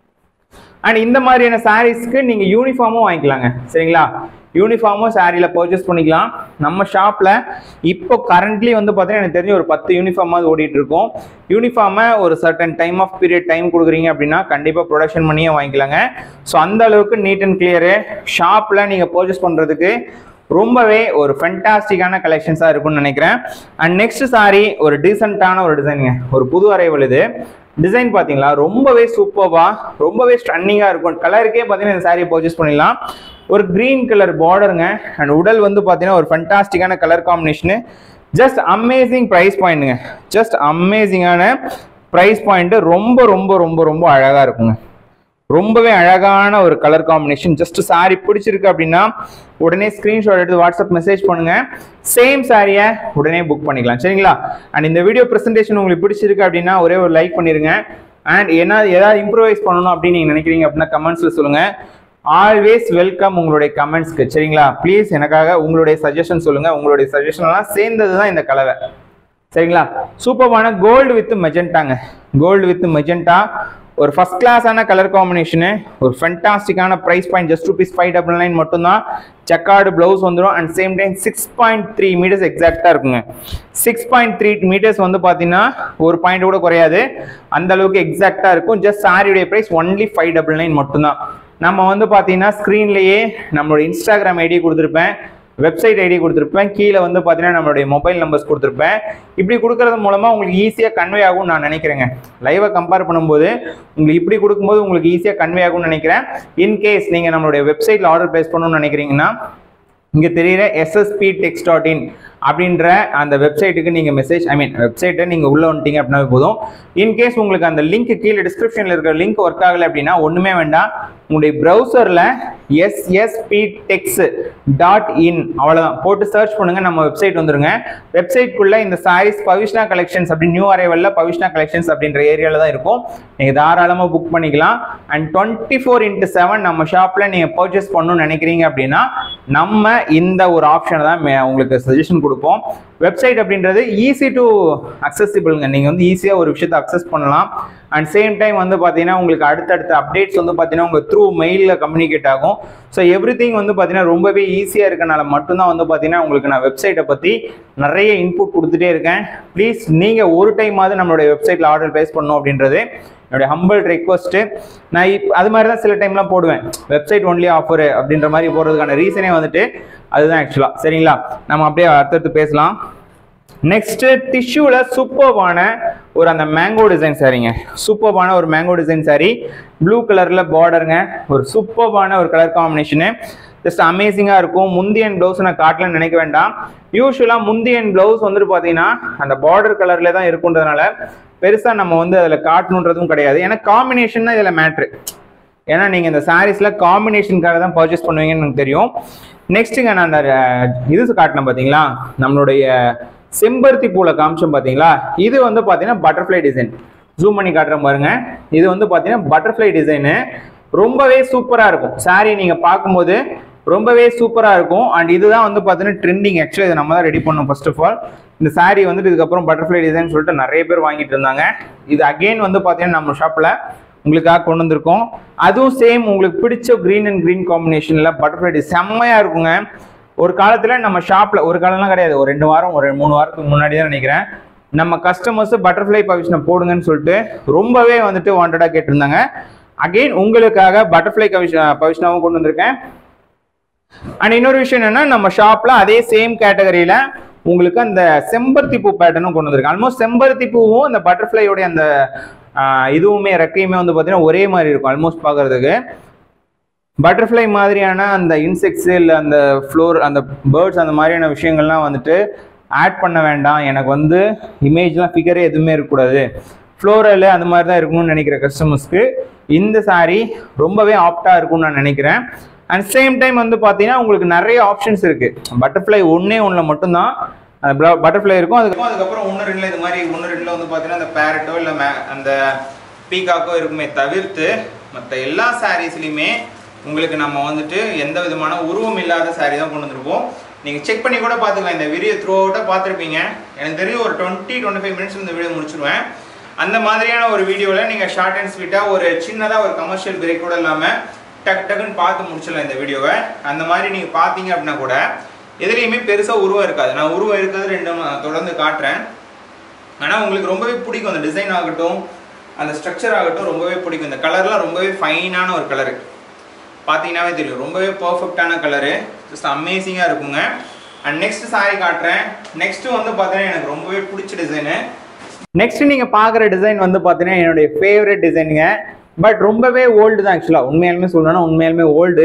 அண்ட் இந்த மாதிரியான சாரீஸ்க்கு நீங்கள் யூனிஃபார்மும் வாங்கிக்கலாங்க சரிங்களா யூனிஃபார்மும் சாரியில் பர்ச்சேஸ் பண்ணிக்கலாம் நம்ம ஷாப்பில் இப்போ கரண்ட்லி வந்து பார்த்தீங்கன்னா எனக்கு தெரிஞ்சு ஒரு பத்து யூனிஃபார்மாவது ஓடிட்டு இருக்கும் யூனிஃபார்மை ஒரு certain time of period time கொடுக்குறீங்க அப்படின்னா கண்டிப்பாக ப்ரொடக்ஷன் பண்ணியே வாங்கிக்கலாங்க ஸோ அந்த அளவுக்கு நீட் அண்ட் கிளியரு ஷாப்பில் நீங்கள் பர்ச்சேஸ் பண்ணுறதுக்கு ரொம்பவே ஒரு ஃபென்டாஸ்டிக்கான கலெக்ஷன்ஸாக இருக்கும்னு நினைக்கிறேன் அண்ட் நெக்ஸ்ட் சாரி ஒரு டீசெண்டான ஒரு டிசைனுங்க ஒரு புது அரைவல் இது டிசைன் பார்த்தீங்களா ரொம்பவே சூப்பர்வா ரொம்பவே ஸ்டன்னிங்காக இருக்கும் கலருக்கே பார்த்தீங்கன்னா இந்த சாரியை பர்ச்சேஸ் பண்ணிடலாம் ஒரு க்ரீன் கலர் பார்டருங்க அண்ட் உடல் வந்து பார்த்தீங்கன்னா ஒரு ஃபென்டாஸ்டிக்கான colour combination just amazing price பாயிண்ட்டுங்க ஜஸ்ட் அமேசிங்கான ப்ரைஸ் பாயிண்ட்டு ரொம்ப ரொம்ப ரொம்ப ரொம்ப அழகாக இருக்குங்க ரொம்பவே அழகான ஒரு கலர் காம்பினேஷன் ஜஸ்ட் saree பிடிச்சிருக்கு அப்படின்னா உடனே ஸ்க்ரீன்ஷாட் எடுத்து வாட்ஸ்அப் மெசேஜ் பண்ணுங்க சேம் சாரியை உடனே புக் பண்ணிக்கலாம் சரிங்களா அண்ட் இந்த வீடியோ பிரசன்டேஷன் உங்களுக்கு பிடிச்சிருக்கு அப்படின்னா ஒரே ஒரு லைக் பண்ணிருங்க அண்ட் என்ன ஏதாவது இம்ப்ரூவைஸ் பண்ணணும் அப்படின்னு நீங்க நினைக்கிறீங்க அப்படின்னா கமெண்ட்ஸ்ல சொல்லுங்க ஆல்வேஸ் வெல்கம் உங்களுடைய கமெண்ட்ஸ்க்கு சரிங்களா ப்ளீஸ் எனக்காக உங்களுடைய சஜஷன் சொல்லுங்க உங்களுடைய சஜஷன்லாம் சேர்ந்தது தான் இந்த கலவை சரிங்களா சூப்பர்வான கோல்டு வித் மெஜெண்டாங்க கோல்டு வித் மெஜெண்டா ஒரு ஃபர்ஸ்ட் கிளாஸான கலர் காம்பினேஷனு ஒரு ஃபென்டாஸ்டிக்கான price point just rupees five double nine மட்டும்தான் செக்கார்டு ப்ளவுஸ் வந்துடும் and same time six point three metres எக்ஸாக்டாக இருக்குங்க சிக்ஸ் பாயிண்ட் த்ரீ மீட்டர்ஸ் வந்து பார்த்தீங்கன்னா ஒரு பாயிண்ட் கூட குறையாது அந்த அளவுக்கு எக்ஸாக்டாக இருக்கும் ஜஸ்ட் சாரியுடைய price only five double nine மட்டும்தான் நம்ம வந்து பார்த்தீங்கன்னா ஸ்க்ரீன்லேயே நம்மளோட இன்ஸ்டாகிராம் ஐடி கொடுத்துருப்பேன் வெப்சைட் ஐடி கொடுத்துருப்பேன் கீழே வந்து பார்த்தீங்கன்னா நம்மளுடைய மொபைல் நம்பர்ஸ் கொடுத்துருப்பேன் இப்படி கொடுக்கறது மூலமாக உங்களுக்கு ஈஸியாக கன்வே ஆகும்னு நான் நினைக்கிறேங்க லைவை கம்பேர் பண்ணும்போது உங்களுக்கு இப்படி கொடுக்கும்போது உங்களுக்கு ஈஸியாக கன்வே ஆகும்னு நினைக்கிறேன் இன்கேஸ் நீங்கள் நம்மளுடைய வெப்சைட்டில் ஆர்டர் ப்ளேஸ் பண்ணணும்னு நினைக்கிறீங்கன்னா இங்கே தெரியுற எஸ்எஸ்பி டெக்ஸ் டாட் இன் அப்படின்ற அந்த வெப்சைட்டுக்கு நீங்கள் மெசேஜ் ஐ மீன் வெப்சைட்டை நீங்கள் உள்ளே வந்துட்டீங்க அப்படின்னா போதும் இன்கேஸ் உங்களுக்கு அந்த லிங்க் கீழே டிஸ்கிரிப்ஷனில் இருக்கிற லிங்க் ஒர்க் ஆகலை அப்படின்னா ஒன்றுமே வேண்டாம் உங்களுடைய ப்ரௌசரில் எஸ்எஸ்பி டெக்ஸ் டாட் இன் அவ்வளோதான் போட்டு சர்ச் பண்ணுங்கள் நம்ம வெப்சைட் வந்துருங்க வெப்சைட்குள்ளே இந்த சாரீஸ் பவிஷ்ணா கலெக்ஷன்ஸ் அப்படி நியூ அரைவலில் பவிஷ்ணா கலெக்ஷன்ஸ் அப்படின்ற ஏரியாவில் தான் இருக்கும் நீங்கள் தாராளமாக புக் பண்ணிக்கலாம் and twenty four into seven நம்ம ஷாப்பில் நீங்கள் பர்ச்சேஸ் பண்ணணும்னு நினைக்கிறீங்க அப்படின்னா நம்ம இந்த ஒரு ஆப்ஷனை தான் மே- உங்களுக்கு சஜஷன் கொடுப்போம் வெப்சைட் அப்படின்றது ஈஸி டு அக்சசிபிள்ங்க நீங்கள் வந்து ஈஸியாக ஒரு விஷயத்தை அக்சஸ் பண்ணலாம் அண்ட் சேம் டைம் வந்து பார்த்தீங்கன்னா உங்களுக்கு அடுத்தடுத்த அப்டேட்ஸ் வந்து பார்த்தீங்கன்னா உங்களுக்கு த்ரூ மெயிலில் கம்யூனிகேட் ஆகும் ஸோ எவ்ரி வந்து பார்த்தீங்கன்னா ரொம்பவே ஈஸியாக இருக்கனால மட்டும்தான் வந்து பார்த்தீங்கன்னா உங்களுக்கு நான் வெப்சைட்டை பற்றி நிறைய இன்புட் கொடுத்துட்டே இருக்கேன் ப்ளீஸ் நீங்கள் ஒரு டைமாவது நம்மளுடைய வெப்சைட்டில் ஆர்டர் ப்ளேஸ் பண்ணணும் அப்படின்றது என்னுடைய ஹம்பிள் ரெக்வஸ்ட்டு நான் இப் அது மாதிரி தான் சில டைம்லாம் போடுவேன் வெப்சைட் ஒன்லி ஆஃபர் அப்படின்ற மாதிரி போடுறதுக்கான ரீசனே வந்துட்டு அதுதான் ஆக்சுவலாக சரிங்களா நம்ம அப்படியே அடுத்தடுத்து பேசலாம் நெக்ஸ்ட் டிஷ்யூல சூப்பர்வான ஒரு அந்த மேங்கோ டிசைன் சாரிங்க சூப்பர்வான ஒரு மேங்கோ டிசைன் சாரி ப்ளூ கலர்ல பார்டருங்க ஒரு சூப்பர்வான ஒரு கலர் காம்பினேஷனு ஜஸ்ட் அமேசிங்காக இருக்கும் முந்தியன் ப்ளவுஸ் நான் காட்டலன்னு நினைக்க வேண்டாம் யூஸ்வலாக முந்தியன் ப்ளவுஸ் வந்துட்டு பார்த்தீங்கன்னா அந்த பார்டர் கலர்ல தான் இருக்குன்றதுனால பெருசாக நம்ம வந்து அதில் காட்டணுன்றதும் கிடையாது ஏன்னா காம்பினேஷன் தான் இதில் மேட்ரு ஏன்னா நீங்கள் இந்த சாரீஸில் காம்பினேஷனுக்காக தான் பர்ச்சேஸ் பண்ணுவீங்கன்னு எனக்கு தெரியும் நெக்ஸ்ட்டுங்க நான் அந்த அஹ், இது காட்டினேன் பார்த்தீங்களா நம்மளுடைய செம்பருத்தி பூல காமிச்சோம் பார்த்தீங்களா இது வந்து பார்த்தீங்கன்னா பட்டர்ஃப்ளை டிசைன் ஜூம் பண்ணி காட்டுறேன் பாருங்க இது வந்து பார்த்தீங்கன்னா பட்டர்ஃப்ளை டிசைனு ரொம்பவே சூப்பராக இருக்கும் சாரீ நீங்கள் பார்க்கும்போது ரொம்பவே சூப்பராக இருக்கும் அண்ட் இதுதான் வந்து பார்த்தீங்கன்னா ட்ரெண்டிங் ஆக்சுவலி இதை நம்ம தான் ரெடி பண்ணோம் ஃபர்ஸ்ட் ஆஃப் ஆல் இந்த saree வந்துட்டு இதுக்கப்புறம் பட்டர்ஃப்ளை டிசைன் சொல்லிட்டு நிறைய பேர் வாங்கிட்டு இருந்தாங்க இது அகைன் வந்து பார்த்தீங்கன்னா நம்ம ஷாப்பில் உங்களுக்காக கொண்டு வந்திருக்கோம் அதுவும் சேம் உங்களுக்கு பிடிச்ச க்ரீன் அண்ட் க்ரீன் காம்பினேஷனில் பட்டர்ஃப்ளை டிசைன் செம்மையாக இருக்குங்க ஒரு காலத்தில் நம்ம ஷாப்பில் ஒரு காலம்லாம் கிடையாது ஒரு ரெண்டு வாரம் ஒரு மூணு வாரத்துக்கு முன்னாடி தான் நினைக்கிறேன் நம்ம கஸ்டமர்ஸ் பட்டர்ஃப்ளை பவிஷனை போடுங்கன்னு சொல்லிட்டு ரொம்பவே வந்துட்டு வாண்டடாக கேட்டிருந்தாங்க அகெயின் உங்களுக்காக பட்டர்ஃப்ளை கவிஷ பவிஷ்னாவும் கொண்டு வந்திருக்கேன் அண்ட் இன்னொரு விஷயம் என்னன்னா நம்ம ஷாப்ல அதே சேம் கேட்டகரியில உங்களுக்கு அந்த செம்பருத்தி பூ பேட்டர்னும் கொண்டு வந்திருக்கு ஆல்மோஸ்ட் செம்பருத்தி பூவும் அந்த பட்டர்ஃப்ளையோடைய அந்த ஆஹ், இதுவுமே ரெக்கையுமே வந்து பார்த்தீங்கன்னா ஒரே மாதிரி இருக்கும் ஆல்மோஸ்ட் பார்க்கறதுக்கு பட்டர்ஃப்ளை மாதிரியான அந்த இன்செக்ட்ஸ் இல்லை அந்த ஃப்ளோர் அந்த பேர்ட்ஸ் அந்த மாதிரியான விஷயங்கள்லாம் வந்துட்டு ஆட் பண்ண வேண்டாம் எனக்கு வந்து இமேஜ்லாம் ஃபிகரே எதுவுமே இருக்கக்கூடாது ஃப்ளோரல் அந்த மாதிரி தான் இருக்கணும்னு நினைக்கிற கஸ்டமர்ஸ்க்கு இந்த saree ரொம்பவே ஆப்டாக இருக்கும்னு நான் நினைக்கிறேன் அண்ட் சேம் டைம் வந்து பார்த்தீங்கன்னா உங்களுக்கு நிறைய ஆப்ஷன்ஸ் இருக்குது பட்டர்ஃப்ளை ஒன்றே ஒன்றில் மட்டும்தான் அந்த பட்டர்ஃப்ளை இருக்கும் அதுக்கு அதுக்கப்புறம் ஒன்று ரெண்டில் இது மாதிரி ஒன்று ரெண்டில் வந்து பார்த்தீங்கன்னா அந்த பேரட்டோ இல்லை அந்த பீகாக்கோ இருக்குமே தவிர்த்து மற்ற எல்லா சாரீஸ்லையுமே உங்களுக்கு நம்ம வந்துட்டு எந்த விதமான உருவம் இல்லாத saree தான் கொண்டு வந்திருப்போம் நீங்கள் செக் பண்ணி கூட பார்த்துக்கலாம் இந்த வீடியோ த்ரூ அவுட்டாக பார்த்துருப்பீங்க எனக்கு தெரியும் ஒரு டுவெண்ட்டி டுவெண்ட்டி ஃபைவ் மினிட்ஸ் இந்த வீடியோ முடிச்சிருவேன் அந்த மாதிரியான ஒரு வீடியோவில் நீங்கள் ஷார்ட் அண்ட் ஸ்வீட்டாக ஒரு சின்னதாக ஒரு கமர்ஷியல் பிரேக் கூட இல்லாமல் டக் டக்குன்னு பார்த்து முடிச்சிடலாம் இந்த வீடியோவை அந்த மாதிரி நீங்கள் பார்த்தீங்க அப்படின்னா கூட எதுலேயுமே பெருசாக உருவம் இருக்காது நான் உருவம் இருக்கிறது ரெண்டும் நான் தொடர்ந்து காட்டுறேன் ஆனால் உங்களுக்கு ரொம்பவே பிடிக்கும் அந்த டிசைன் ஆகட்டும் அந்த ஸ்ட்ரக்சர் ஆகட்டும் ரொம்பவே பிடிக்கும் இந்த கலர்லாம் ரொம்பவே ஃபைனான ஒரு கலரு பார்த்தீங்கன்னாவே தெரியும் ரொம்பவே பர்ஃபெக்டான கலரு ஜஸ்ட் அமேசிங்காக இருக்குங்க அண்ட் நெக்ஸ்ட் saree காட்டுறேன் நெக்ஸ்ட் வந்து பார்த்தீங்கன்னா எனக்கு ரொம்பவே பிடிச்ச டிசைனு நெக்ஸ்ட் நீங்கள் பார்க்குற டிசைன் வந்து பார்த்தீங்கன்னா என்னுடைய ஃபேவரட் டிசைனுங்க பட் ரொம்பவே ஓல்டு தான் ஆக்சுவலாக உண்மையாலுமே சொல்லணும்னா உண்மையாலுமே ஓல்டு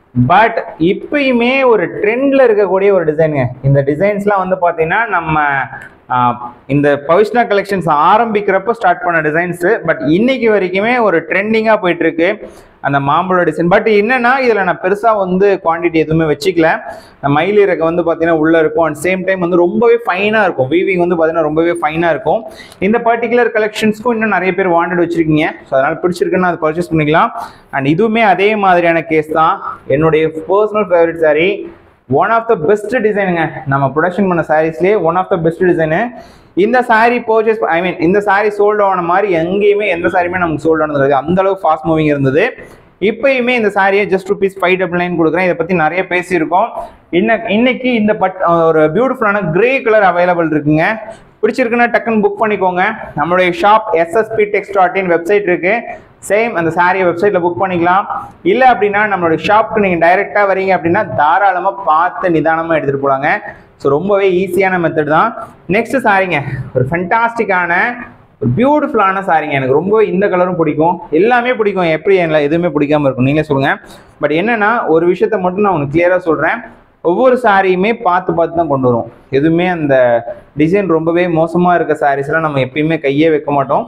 பட் இப்பயுமே ஒரு ட்ரெண்டில் இருக்கக்கூடிய ஒரு டிசைனுங்க இந்த டிசைன்ஸ்லாம் வந்து பார்த்தீங்கன்னா நம்ம ஆஹ், இந்த பவிஷ்ணா கலெக்ஷன்ஸ் ஆரம்பிக்கிறப்ப ஸ்டார்ட் பண்ண டிசைன்ஸு பட் இன்னைக்கு வரைக்குமே ஒரு ட்ரெண்டிங்காக போயிட்டு இருக்கு அந்த மாம்பழ டிசைன் பட் என்னன்னா இதில் நான் பெருசாக வந்து குவாண்டிட்டி எதுவுமே வச்சுக்கல இந்த மயில் இறக்க வந்து பார்த்தீங்கன்னா உள்ளே இருக்கும் அண்ட் சேம் டைம் வந்து ரொம்பவே ஃபைனாக இருக்கும் வீவிங் வந்து பார்த்தீங்கன்னா ரொம்பவே ஃபைனாக இருக்கும் இந்த பர்டிகுலர் கலெக்ஷன்ஸ்க்கும் இன்னும் நிறைய பேர் வாண்டட் வச்சிருக்கீங்க ஸோ அதனால் பிடிச்சிருக்குன்னு அதை பர்ச்சேஸ் பண்ணிக்கலாம் அண்ட் இதுவுமே அதே மாதிரியான கேஸ் தான் என்னுடைய personal favourite saree one of the best டிசைனுங்க நம்ம ப்ரொடக்ஷன் பண்ண சாரீஸ்லேயே one of the best design இந்த saree பர்ச்சேஸ் ஐ மீன் இந்த saree சோல்ட் ஆன மாதிரி எங்கேயுமே எந்த சாரியுமே நமக்கு சோல்ட் ஆனது கிடையாது அந்த அளவுக்கு ஃபாஸ்ட் மூவிங் இருந்தது இப்பயுமே இந்த சாரியை just rupees five double nine கொடுக்குறேன் இதை பற்றி நிறைய பேசியிருக்கோம் இன்ன இன்னைக்கு இந்த பட் ஒரு பியூட்டிஃபுல்லான கிரே கலர் அவைலபிள் இருக்குங்க பிடிச்சிருக்குன்னா டக்குன்னு புக் பண்ணிக்கோங்க நம்மளுடைய shop SSP text dot in website இருக்கு சேம் அந்த சாரியை வெப்சைட்டில் புக் பண்ணிக்கலாம் இல்லை அப்படின்னா நம்மளுடைய ஷாப்க்கு நீங்கள் டைரெக்டாக வரீங்க அப்படின்னா தாராளமாக பார்த்து நிதானமாக எடுத்துகிட்டு போகலாங்க ஸோ ரொம்பவே ஈஸியான மெத்தட் தான் நெக்ஸ்ட் சாரிங்க ஒரு ஃபென்டாஸ்டிக்கான ஒரு பியூட்டிஃபுல்லான சாரிங்க எனக்கு ரொம்ப இந்த கலரும் பிடிக்கும் எல்லாமே பிடிக்கும் எப்படி என்ன எதுவுமே பிடிக்காம இருக்கும் நீங்களே சொல்லுங்கள் பட் என்னன்னா ஒரு விஷயத்த மட்டும் நான் உனக்கு கிளியராக சொல்கிறேன் ஒவ்வொரு சாரியுமே பார்த்து பார்த்து தான் கொண்டு வரும் எதுவுமே அந்த டிசைன் ரொம்பவே மோசமாக இருக்க சாரீஸ்லாம் நம்ம எப்பயுமே கையே வைக்க மாட்டோம்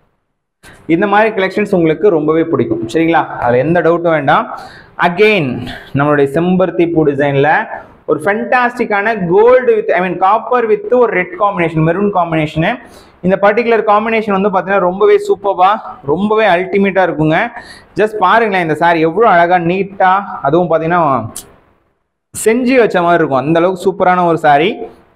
இந்த மாதிரி கலெக்ஷன்ஸ் உங்களுக்கு ரொம்பவே பிடிக்கும் சரிங்களா அதில் எந்த டவுட்டும் வேண்டாம் அகெயின் நம்மளுடைய செம்பருத்தி பூ டிசைனில் ஒரு ஃபென்டாஸ்டிக்கான gold with I mean copper with ஒரு ரெட் காம்பினேஷன் மெரூன் காம்பினேஷனு இந்த பர்டிகுலர் காம்பினேஷன் வந்து பார்த்தீங்கன்னா ரொம்பவே சூப்பராக ரொம்பவே அல்டிமேட்டாக இருக்குங்க ஜஸ்ட் பாருங்களேன் இந்த சாரி எவ்வளோ அழகாக நீட்டாக அதுவும் பார்த்தீங்கன்னா செஞ்சு வச்ச மாதிரி இருக்கும் அந்த அளவுக்கு சூப்பரான ஒரு saree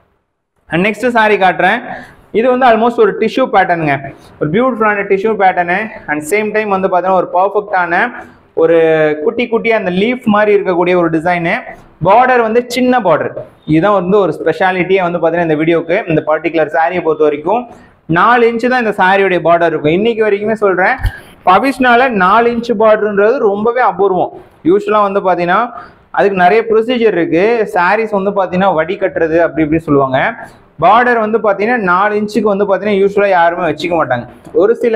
அண்ட் நெக்ஸ்ட் saree காட்டுறேன் இது வந்து ஆல்மோஸ்ட் ஒரு டிஷ்யூ பேட்டர்னுங்க ஒரு பியூட்டிஃபுல்லான tissue pattern and same time வந்து பார்த்தீங்கன்னா ஒரு பர்ஃபெக்டான ஒரு குட்டி குட்டி அந்த லீஃப் மாதிரி இருக்கக்கூடிய ஒரு டிசைனு பார்டர் வந்து சின்ன பார்டர் இதுதான் வந்து ஒரு ஸ்பெஷாலிட்டியே வந்து பார்த்தீங்கன்னா இந்த வீடியோக்கு இந்த பர்டிகுலர் சாரியை பொறுத்த வரைக்கும் நாலு இன்ச்சு தான் இந்த சாரியோடைய பார்டர் இருக்கும் இன்னைக்கு வரைக்குமே சொல்கிறேன் பவிஷ்னால நாலு இன்ச்சு பார்டர்ன்றது ரொம்பவே அபூர்வம் யூஸ்வலாக வந்து பார்த்தீங்கன்னா அதுக்கு நிறைய ப்ரொசீஜர் இருக்கு சாரீஸ் வந்து பார்த்தீங்கன்னா வடி கட்டுறது அப்படி இப்படி சொல்லுவாங்க பார்டர் வந்து பார்த்தீங்கன்னா நாலு இன்ச்சுக்கு வந்து பார்த்தீங்கன்னா யூஸ்வலாக யாருமே வச்சுக்க மாட்டாங்க ஒரு சில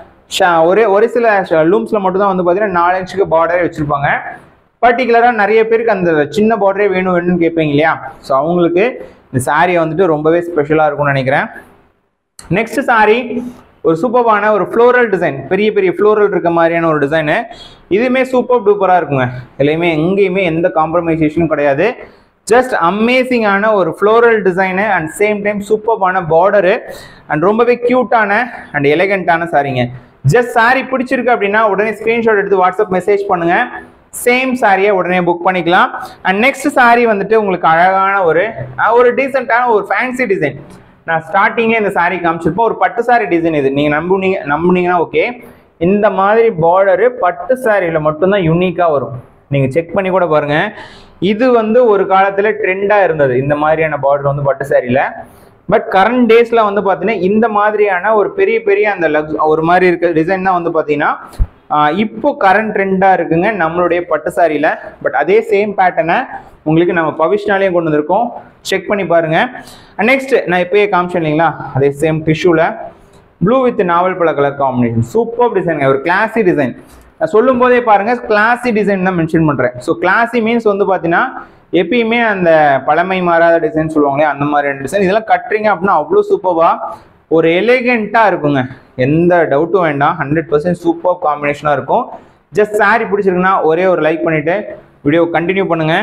ஷ- ஒரே ஒரு சில லூம்ஸில் மட்டும்தான் வந்து பார்த்தீங்கன்னா நாலு இன்ச்சுக்கு பார்டரே வச்சுருப்பாங்க பர்டிகுலராக நிறைய பேருக்கு அந்த சின்ன பார்டரே வேணும் வேணும்னு கேட்பீங்க இல்லையா ஸோ அவங்களுக்கு இந்த சாரியை வந்துட்டு ரொம்பவே ஸ்பெஷலாக இருக்கும்னு நினைக்கிறேன் நெக்ஸ்ட் சாரி ஒரு சூப்பர்பான ஒரு ஃப்ளோரல் டிசைன் பெரிய பெரிய ஃப்ளோரல் இருக்க மாதிரியான ஒரு டிசைனு இதுவுமே சூப்பர் டூப்பராக இருக்குங்க இதுலையுமே எங்கேயுமே எந்த காம்ப்ரமைசேஷனும் கிடையாது ஜஸ்ட் அமேசிங்கான ஒரு floral design and same time சூப்பர்பான பார்டரு அண்ட் ரொம்பவே க்யூட்டான அண்ட் எலகண்ட்டான சாரிங்க ஜஸ்ட் சாரி பிடிச்சிருக்கு அப்படின்னா உடனே ஸ்க்ரீன்ஷாட் எடுத்து வாட்ஸ்அப் மெசேஜ் பண்ணுங்க சேம் சாரியை உடனே புக் பண்ணிக்கலாம் அண்ட் நெக்ஸ்ட் சாரி வந்துட்டு உங்களுக்கு அழகான ஒரு அஹ், ஒரு டீசெண்டான ஒரு ஃபேன்சி டிசைன் நான் ஸ்டார்டிங்கே இந்த saree காமிச்சிருப்போம் ஒரு பட்டு saree டிசைன் இது நீங்கள் நம்புனீங்க நம்புனீங்கன்னா ஓகே இந்த மாதிரி பார்டரு பட்டு சாரியில் மட்டும்தான் யூனிக்காக வரும் நீங்கள் செக் பண்ணி கூட பாருங்க இது வந்து ஒரு காலத்தில் ட்ரெண்டாக இருந்தது இந்த மாதிரியான பார்டர் வந்து பட்டு சாரியில் பட் கரண்ட் டேஸில் வந்து பார்த்தீங்கன்னா இந்த மாதிரியான ஒரு பெரிய பெரிய அந்த லக்ஸ் ஒரு மாதிரி இருக்க டிசைன் தான் வந்து பார்த்தீங்கன்னா ஆஹ் இப்போ கரண்ட் ட்ரெண்டாக இருக்குங்க நம்மளுடைய பட்டு சாரியில் பட் அதே சேம் பேட்டர்னை உங்களுக்கு நம்ம பவிஷ்னாலேயும் கொண்டு வந்திருக்கோம் செக் பண்ணி பாருங்க நெக்ஸ்ட் நான் இப்போயே காமிச்சேன் இல்லைங்களா அதே சேம் டிஷ்யூவில் ப்ளூ வித் நாவல் பழ கலர் காம்பினேஷன் சூப்பர் டிசைன் ஒரு கிளாசி டிசைன் நான் சொல்லும் போதே பாருங்க கிளாசி டிசைன் தான் மென்ஷன் பண்ணுறேன் ஸோ கிளாசி மீன்ஸ் வந்து பார்த்தீங்கன்னா எப்பயுமே அந்த பழமை மாறாத டிசைன் சொல்லுவாங்களே அந்த மாதிரியான டிசைன் இதெல்லாம் கட்டுறீங்க அப்படின்னா அவ்வளோ சூப்பர்வா ஒரு எலிகெண்ட்டாக இருக்குங்க எந்த டவுட்டும் வேண்டாம் ஹண்ட்ரட் பர்சன்ட் சூப்பர் காம்பினேஷனாக இருக்கும் ஜஸ்ட் saree பிடிச்சிருக்குன்னா ஒரே ஒரு லைக் பண்ணிவிட்டு வீடியோ கண்டினியூ பண்ணுங்கள்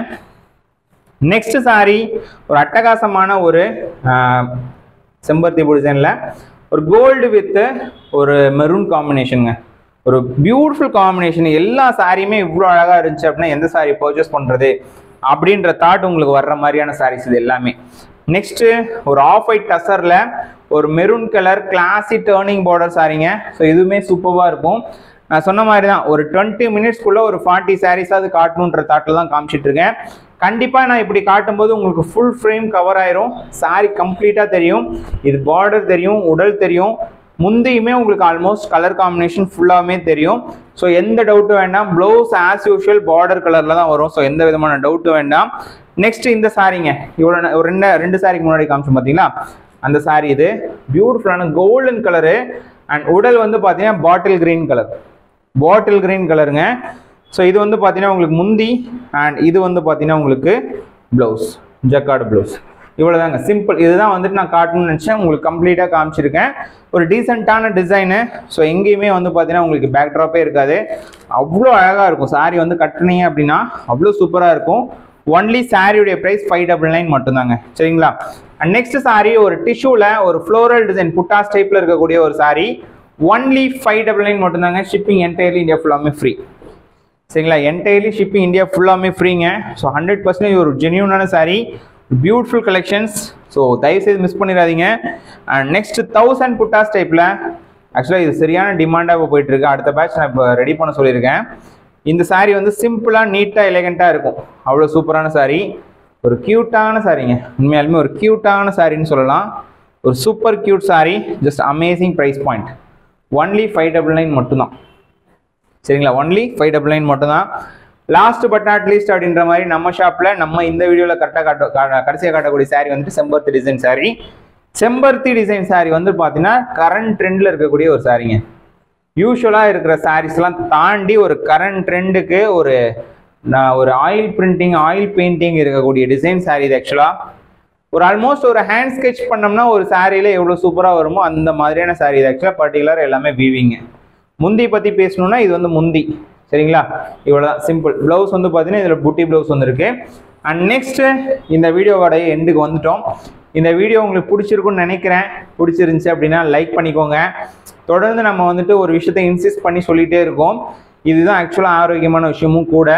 நெக்ஸ்ட் saree ஒரு அட்டகாசமான ஒரு ஆஹ், செம்பருத்தி டிசைனில் ஒரு கோல்டு வித் ஒரு மெரூன் காம்பினேஷனுங்க ஒரு பியூட்டிஃபுல் காம்பினேஷன் எல்லா சாரியுமே இவ்வளோ அழகாக இருந்துச்சு அப்படின்னா எந்த சாரி பர்ச்சேஸ் பண்ணுறது அப்படின்ற தாட் உங்களுக்கு வர்ற மாதிரியான சாரீஸ் இது எல்லாமே நெக்ஸ்ட்டு ஒரு ஆஃப் ஒயிட் டசரில் ஒரு maroon colour classy turning border சாரிங்க ஸோ இதுவுமே சூப்பராக இருக்கும் நான் சொன்ன மாதிரி தான் ஒரு டுவெண்ட்டி மினிட்ஸ்க்குள்ளே ஒரு ஃபார்ட்டி சாரீஸாவது காட்டணுன்ற தாட்டில் தான் காமிச்சிட்டு இருக்கேன் கண்டிப்பாக நான் இப்படி காட்டும்போது உங்களுக்கு ஃபுல் ஃப்ரேம் கவர் ஆயிரும் saree கம்ப்ளீட்டாக தெரியும் இது பார்டர் தெரியும் உடல் தெரியும் முந்தியுமே உங்களுக்கு ஆல்மோஸ்ட் கலர் காம்பினேஷன் ஃபுல்லாமே தெரியும் ஸோ எந்த டவுட்டும் வேண்டாம் ப்ளவுஸ் ஆஸ் யூஷுவல் பார்டர் கலரில் தான் வரும் ஸோ எந்த விதமான டவுட்டும் வேண்டாம் நெக்ஸ்ட் இந்த சாரீங்க இவ்வளோ நே- ஒரு ரெண்டு ரெண்டு சாரிக்கு முன்னாடி காமிச்சோம் பார்த்தீங்களா அந்த saree இது பியூட்டிஃபுல்லான கோல்டன் கலரு அண்ட் உடல் வந்து பார்த்தீங்கன்னா bottle green colour bottle green கலருங்க ஸோ இது வந்து பார்த்தீங்கன்னா உங்களுக்கு முந்தி அண்ட் இது வந்து பார்த்தீங்கன்னா உங்களுக்கு ப்ளவுஸ் ஜக்கார்டு ப்ளவுஸ் இவ்வளோதாங்க சிம்பிள் இதுதான் வந்துட்டு நான் காட்டணும்னு நினச்சேன் உங்களுக்கு கம்ப்ளீட்டாக காமிச்சிருக்கேன் ஒரு டீசெண்டான டிசைனு ஸோ எங்கேயுமே வந்து பார்த்தீங்கன்னா உங்களுக்கு பேக்ட்ராப்பே இருக்காது அவ்வளோ அழகாக இருக்கும் saree வந்து கட்டுனீங்க அப்படின்னா அவ்வளோ சூப்பராக இருக்கும் ஒன்லி சாரியுடைய ப்ரைஸ் ஃபைவ் டபுள் நைன் மட்டும்தாங்க சரிங்களா அண்ட் நெக்ஸ்ட் saree ஒரு டிஷ்யூவில் ஒரு ஃப்ளோரல் டிசைன் புட்டாஸ் டைப்பில் இருக்கக்கூடிய ஒரு saree only five double nine மட்டும்தாங்க ஷிப்பிங் என்டையர்லி இந்தியா ஃபுல்லாமே ஃப்ரீ சரிங்களா என்டையர்லி ஷிப்பிங் இந்தியா ஃபுல்லாமே ஃப்ரீங்க ஸோ ஹண்ட்ரட் பர்சன்டேஜ் ஒரு ஜென்யூனான saree பியூட்டிஃபுல் கலெக்ஷன்ஸ் ஸோ தயவுசெய்து மிஸ் பண்ணிடாதீங்க அண்ட் நெக்ஸ்ட் தௌசண்ட் புட்டாஸ் டைப்பில் ஆக்சுவலாக இது சரியான டிமாண்டாக இப்போ போயிட்டு இருக்கு அடுத்த பேட்ச் நான் இப்போ ரெடி பண்ண சொல்லியிருக்கேன் இந்த saree வந்து சிம்பிளாக நீட்டாக எலகண்ட்டாக இருக்கும் அவ்வளோ சூப்பரான saree ஒரு க்யூட்டான சாரீங்க உண்மையாலுமே ஒரு க்யூட்டான சாரின்னு சொல்லலாம் ஒரு super cute saree just amazing price point only five double nine மட்டும்தான் சரிங்களா ஒன்லி ஃபைவ் டபுள் நைன் மட்டும்தான் லாஸ்ட் பட் நாட் லீஸ்ட் அப்படின்ற மாதிரி நம்ம ஷாப்பில் நம்ம இந்த வீடியோவில் கரெக்டாக காட்ட கா- கடைசியாக காட்டக்கூடிய saree வந்துட்டு செம்பருத்தி டிசைன் saree செம்பருத்தி டிசைன் saree வந்து பார்த்தீங்கன்னா கரண்ட் ட்ரெண்டில் இருக்கக்கூடிய ஒரு சாரீங்க யூஸ்வலாக இருக்கிற சாரீஸ்லாம் தாண்டி ஒரு கரண்ட் ட்ரெண்டுக்கு ஒரு நான் ஒரு ஆயில் பிரிண்டிங் ஆயில் பெயிண்டிங் இருக்கக்கூடிய டிசைன் saree இது ஆக்சுவலாக ஒரு ஆல்மோஸ்ட் ஒரு ஹேண்ட் ஸ்கெட்ச் பண்ணோம்னா ஒரு சாரியில் எவ்வளோ சூப்பராக வருமோ அந்த மாதிரியான saree இது ஆக்சுவலாக பர்டிகுலர் எல்லாமே வீவிங்க முந்தி பற்றி பேசணும்னா இது வந்து முந்தி சரிங்களா இவ்வளோதான் சிம்பிள் ப்ளவுஸ் வந்து பார்த்தீங்கன்னா இதில் புட்டி ப்ளவுஸ் வந்துருக்கு அண்ட் நெக்ஸ்ட் இந்த வீடியோவோட எண்டுக்கு வந்துட்டோம் இந்த வீடியோ உங்களுக்கு பிடிச்சிருக்குன்னு நினைக்கிறேன் பிடிச்சிருந்துச்சு அப்படின்னா லைக் பண்ணிக்கோங்க தொடர்ந்து நம்ம வந்துட்டு ஒரு விஷயத்தை இன்சிஸ்ட் பண்ணி சொல்லிகிட்டே இருக்கோம் இதுதான் ஆக்சுவலாக ஆரோக்கியமான விஷயமும் கூட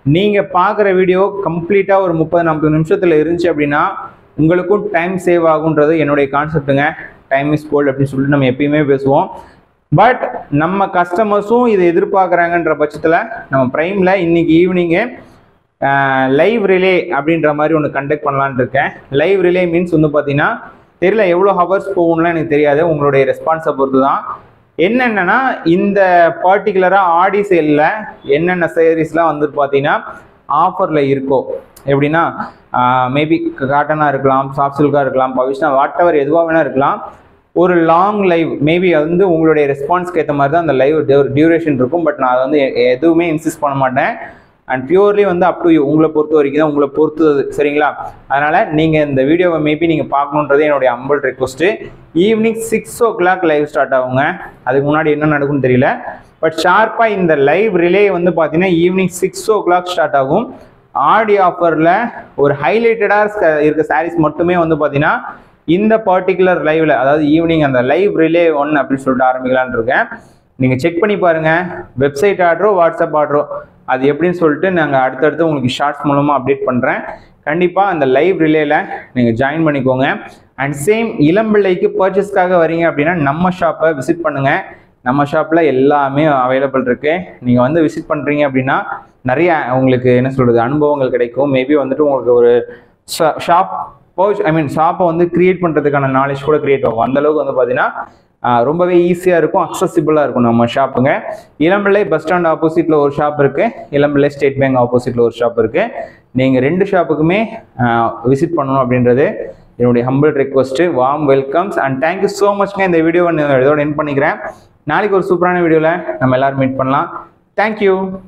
நீங்கள் பார்க்குற வீடியோ கம்ப்ளீட்டாக ஒரு முப்பது நாற்பது நிமிஷத்தில் இருந்துச்சு அப்படின்னா உங்களுக்கும் டைம் சேவ் ஆகுன்றது என்னுடைய கான்செப்ட்டுங்க டைம் இஸ் கோல்டு அப்படின்னு சொல்லிட்டு நம்ம எப்பயுமே பேசுவோம் பட் நம்ம கஸ்டமர்ஸும் இதை எதிர்பார்க்குறாங்கன்ற பட்சத்தில் நம்ம ப்ரைமில் இன்னைக்கு ஈவினிங்கு லைவ் ரிலே அப்படின்ற மாதிரி ஒன்று கண்டக்ட் பண்ணலான்னு இருக்கேன் லைவ் ரிலே மீன்ஸ் வந்து பார்த்தீங்கன்னா தெரியல எவ்வளோ ஹவர்ஸ் போகும்லாம் எனக்கு தெரியாது உங்களுடைய ரெஸ்பான்ஸை பொறுத்து தான் என்னென்னா இந்த பர்டிகுலராக ஆடி சேலில் என்னென்ன சேரீஸ்லாம் வந்து பார்த்தீங்கன்னா ஆஃபரில் இருக்கோ எப்படின்னா மேபி காட்டனாக இருக்கலாம் சாஃப்ட் சில்காக இருக்கலாம் பவிஷ்னா வாட் எவர் எதுவாக வேணால் இருக்கலாம் ஒரு லாங் லைவ் மேபி அது வந்து உங்களுடைய ரெஸ்பான்ஸ்க்கு ஏற்ற மாதிரி தான் அந்த லைவ் டியூரேஷன் இருக்கும் பட் நான் அதை வந்து எ- எதுவுமே இன்சிஸ்ட் பண்ண மாட்டேன் அண்ட் பியூர்லி வந்து அப் டு உங்களை பொறுத்த வரைக்கும் தான் உங்களை பொறுத்தது சரிங்களா அதனால் நீங்கள் இந்த வீடியோவை மேபி நீங்கள் பார்க்கணுன்றது என்னுடைய humble request evening six o'clock live start ஆகுங்க அதுக்கு முன்னாடி என்ன நடக்கும்னு தெரியல பட் ஷார்ப்பாக இந்த லைவ் ரிலே வந்து பார்த்தீங்கன்னா evening six o'clock start ஆகும் ஆடி ஆஃபரில் ஒரு ஹைலைட்டடாக இருக்க சாரீஸ் மட்டுமே வந்து பார்த்தீங்கன்னா இந்த பர்டிகுலர் லைவ்ல அதாவது ஈவினிங் அந்த லைவ் ரிலே ஒன் அப்படின்னு சொல்லிட்டு ஆரம்பிக்கலாம்னு இருக்கேன் நீங்கள் செக் பண்ணி பாருங்க வெப்சைட் ஆர்டரோ வாட்ஸ்அப் ஆர்டரோ அது எப்படின்னு சொல்லிட்டு நாங்கள் அடுத்தடுத்து உங்களுக்கு ஷார்ட்ஸ் மூலமாக அப்டேட் பண்ணுறேன் கண்டிப்பாக அந்த லைவ் ரிலேல நீங்கள் ஜாயின் பண்ணிக்கோங்க அண்ட் சேம் இளம்பிள்ளைக்கு பர்ச்சேஸ்க்காக வரீங்க அப்படின்னா நம்ம ஷாப்பை விசிட் பண்ணுங்க நம்ம ஷாப்பில் எல்லாமே அவைலபிள் இருக்கு நீங்கள் வந்து விசிட் பண்ணுறீங்க அப்படின்னா நிறைய உங்களுக்கு என்ன சொல்கிறது அனுபவங்கள் கிடைக்கும் மேபி வந்துட்டு உங்களுக்கு ஒரு ஷாப் பர்ச் ஐ மீன் ஷாப்பை வந்து கிரியேட் பண்ணுறதுக்கான நாலேஜ் கூட கிரியேட் ஆகும் அந்த அளவுக்கு வந்து பார்த்தீங்கன்னா ஆஹ், ரொம்பவே ஈஸியாக இருக்கும் அக்சசிபிளாக இருக்கும் நம்ம ஷாப்புங்க இளம்பிள்ளை பஸ் ஸ்டாண்ட் ஆப்போசிட்டில் ஒரு ஷாப் இருக்குது இளம்பிள்ளை ஸ்டேட் பேங்க் ஆப்போசிட்டில் ஒரு ஷாப் இருக்குது நீங்கள் ரெண்டு ஷாப்புக்குமே விசிட் பண்ணணும் அப்படின்றது என்னுடைய humble request warm welcomes and thank you so மச்ங்க இந்த வீடியோவை இதோட என் பண்ணிக்கிறேன் நாளைக்கு ஒரு சூப்பரான வீடியோவில் நம்ம எல்லாரும் மீட் பண்ணலாம் தேங்க்யூ